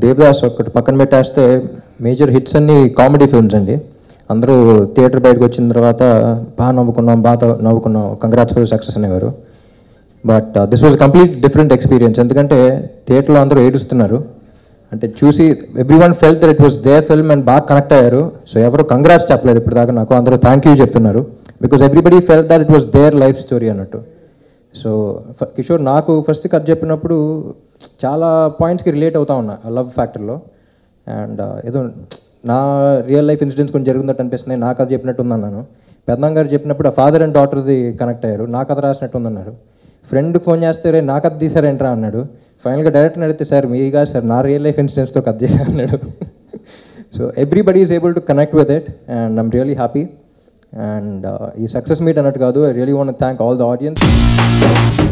దేవదాస్ ఒకటి పక్కన పెట్టేస్తే మేజర్ హిట్స్ అన్ని కామెడీ ఫిల్మ్స్ అండి అందరూ థియేటర్ బయటకు వచ్చిన తర్వాత బాగా నవ్వుకున్నాం బాగా నవ్వుకున్నాం కంగ్రాట్స్ ఫర్ సక్సెస్ అనేవారు but this was complete different experience ఎందుకంటే థియేటర్లో అందరూ ఏడుస్తున్నారు అంటే చూసి everyone felt that it was their film and బాగా కనెక్ట్ అయ్యారు సో ఎవరు కంగ్రాట్స్ చెప్పలేదు ఇప్పుడు దాకా నాకు అందరూ థ్యాంక్ యూ చెప్తున్నారు because everybody felt that it was their life story అన్నట్టు సో ఫ- కిషోర్ నాకు ఫస్ట్ కథ చెప్పినప్పుడు చాలా పాయింట్స్కి రిలేట్ అవుతా ఉన్నా లవ్ ఫ్యాక్టర్లో అండ్ ఏదో నా రియల్ లైఫ్ ఇన్సిడెంట్స్ కొంచెం జరుగుతున్నట్టు అనిపిస్తున్నాయి నా కథ చెప్పినట్టు ఉందన్నాను పెద్దమ్మ గారు చెప్పినప్పుడు ఆ ఫాదర్ అండ్ డాటర్ది కనెక్ట్ అయ్యారు నా కథ రాసినట్టు ఉందన్నారు ఫ్రెండ్కి ఫోన్ చేస్తే రే నా కథ తీసారేంట్రా అన్నాడు ఫైనల్గా డైరెక్ట్ అడిగితే సార్ మీ కాదు సార్ నా రియల్ లైఫ్ ఇన్సిడెంట్స్తో కథ చేశాను అన్నాడు so everybody is able to connect with it and I'm really happy and ఈ సక్సెస్ మీట్ అన్నట్టు కాదు I really want thank all the audience